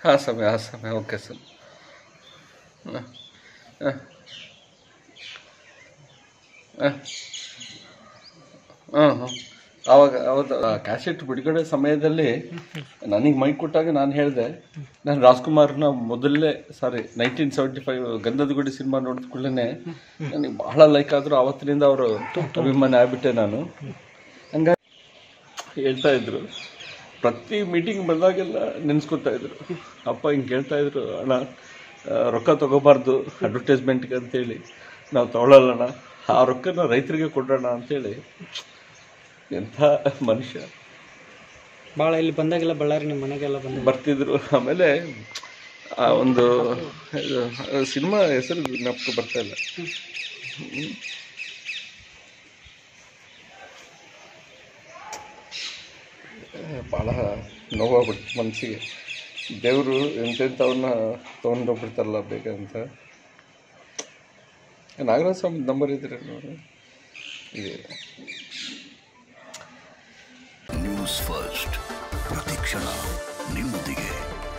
ಹಾಂ ಸಮಯ ಹಾಂ ಸಮಯ ಓಕೆ ಸರ್ ಹಾಂ ಹಾಂ ಹಾಂ ಹಾಂ ಹಾಂ ಆವಾಗ ಅವತ್ತು ಕ್ಯಾಸೆಟ್ ಬಿಡುಗಡೆ ಸಮಯದಲ್ಲಿ ನನಗೆ ಮೈಕ್ ಕೊಟ್ಟಾಗ ನಾನು ಹೇಳಿದೆ ನಾನು ರಾಜ್ಕುಮಾರ್ನ ಮೊದಲನೇ ಸಾರಿ ನೈನ್ಟೀನ್ ಸೆವೆಂಟಿ ಫೈವ್ ಗಂಧದ ಗುಡಿ ಸಿನಿಮಾ ನೋಡಿದ ಕೂಡಲೇ ನನಗೆ ಬಹಳ ಲೈಕ್ ಆದರೂ ಆವತ್ತಿನಿಂದ ಅವರು ಅಭಿಮಾನಿ ಆಗ್ಬಿಟ್ಟೆ ನಾನು ಹಂಗಾಗಿ ಹೇಳ್ತಾ ಇದ್ರು ಪ್ರತಿ ಮೀಟಿಂಗ್ ಬಂದಾಗೆಲ್ಲ ನೆನೆಸ್ಕೊತಾ ಇದ್ರು ಅಪ್ಪ ಹಿಂಗೆ ಕೇಳ್ತಾ ಇದ್ರು ಅಣ್ಣ ಆ, ರೊಕ್ಕ ತಗೋಬಾರ್ದು ಅಡ್ವರ್ಟೈಸ್ಮೆಂಟ್ಗೆ ಅಂತೇಳಿ ನಾವು ತಗೊಳ್ಳಲ್ಲಣ್ಣ ಆ ರೊಕ್ಕನ ರೈತರಿಗೆ ಕೊಡೋಣ ಅಂತೇಳಿ ಎಂಥ ಮನುಷ್ಯ ಭಾಳ ಇಲ್ಲಿ ಬಂದಾಗೆಲ್ಲ ಬಳ್ಳಾರಿ ನಿಮ್ಮ ಮನೆಗೆಲ್ಲ ಬಂದ ಬರ್ತಿದ್ರು ಆಮೇಲೆ ಆ ಒಂದು ಸಿನಿಮಾ ಹೆಸರು ಜ್ಞಾಪಕ ಬರ್ತಾ ಇಲ್ಲ ಹ್ಮ್. ಭಾಳ ನೋವಾಗ್ಬಿಡ್ತು ಮನಸ್ಸಿಗೆ ದೇವರು ಎಂತೆಂಥವನ್ನ ತೊಗೊಂಡೋಗ್ಬಿಡ್ತಾರಲ್ಲ ಬೇಗ ಅಂತ ನಾಗರಾಜ ಸ್ವಾಮಿ ನಂಬರ್ ಇದ್ರೆ ನೋಡಿ ಇದೆ ನ್ಯೂಸ್ ಫಸ್ಟ್ ಪ್ರತಿಕ್ಷಣ ನಿಮ್ಮೊಂದಿಗೆ